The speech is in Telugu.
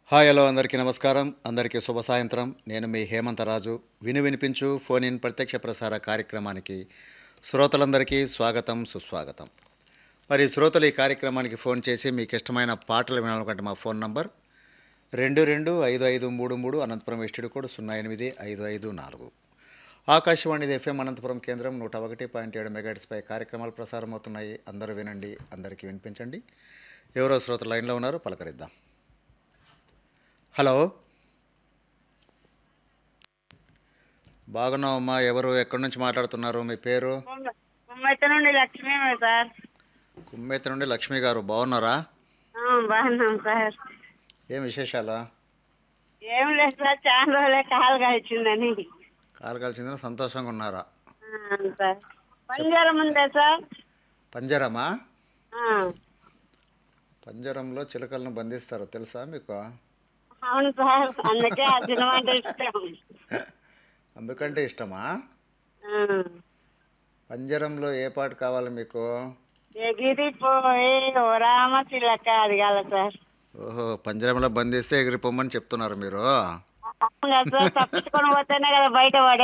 హాయ్ హలో అందరికీ నమస్కారం అందరికీ శుభ సాయంత్రం నేను మీ హేమంతరాజు విను వినిపించు ఫోన్ ఇన్ ప్రత్యక్ష ప్రసార కార్యక్రమానికి శ్రోతలందరికీ స్వాగతం సుస్వాగతం మరి శ్రోతలు ఈ కార్యక్రమానికి ఫోన్ చేసి మీకు ఇష్టమైన పాటలు వినాలనుకుంటే మా ఫోన్ నంబర్ రెండు రెండు ఐదు ఐదు మూడు మూడు అనంతపురం ఎస్టీడీ కోడ్ సున్నా ఎనిమిది ఐదు ఐదు నాలుగు ఆకాశవాణి ఎఫ్ఎం అనంతపురం కేంద్రం నూట ఒకటి పాయింట్ ఏడు మెగాట్స్పై కార్యక్రమాలు ప్రసారం అవుతున్నాయి అందరూ వినండి అందరికీ వినిపించండి ఎవరో శ్రోతలు లైన్లో ఉన్నారు పలకరిద్దాం హలో బాగున్నావమ్మా ఎవరు ఎక్కడి నుంచి మాట్లాడుతున్నారు మీ పేరు ముమ్మెత్త నుండి లక్ష్మీ సార్ కుమ్మేత నుండి లక్ష్మి గారు బాగున్నారా ఆ, బాగున్నాం సార్ ఏం విశేషాలా ఏం లేదు సార్ చాలా రోజులే కాలు కాల్చిందని కాలు కలిసిందని సంతోషంగా ఉన్నారా ఆ, సార్ పంజరం ఉందా సార్ పంజరమా ఆ, పంజరంలో చిలకలను బంధిస్తారు తెలుసా మీకు అవును సార్ అందుకే ఆ సినిమా అంటే ఇష్టం అందుకంటే ఇష్టమా ఆ, పంజరంలో ఏ పాట కావాలి మీకు ఎగిరిపోయి ఓ రామ చిలక అది కాదు సార్ ఓహో పంజరంలో బంధిస్తే ఎగిరిపోమని చెప్తున్నారు మీరు అవును కదా సార్ తప్పించుకొని పోతేనే కదా బయట పడే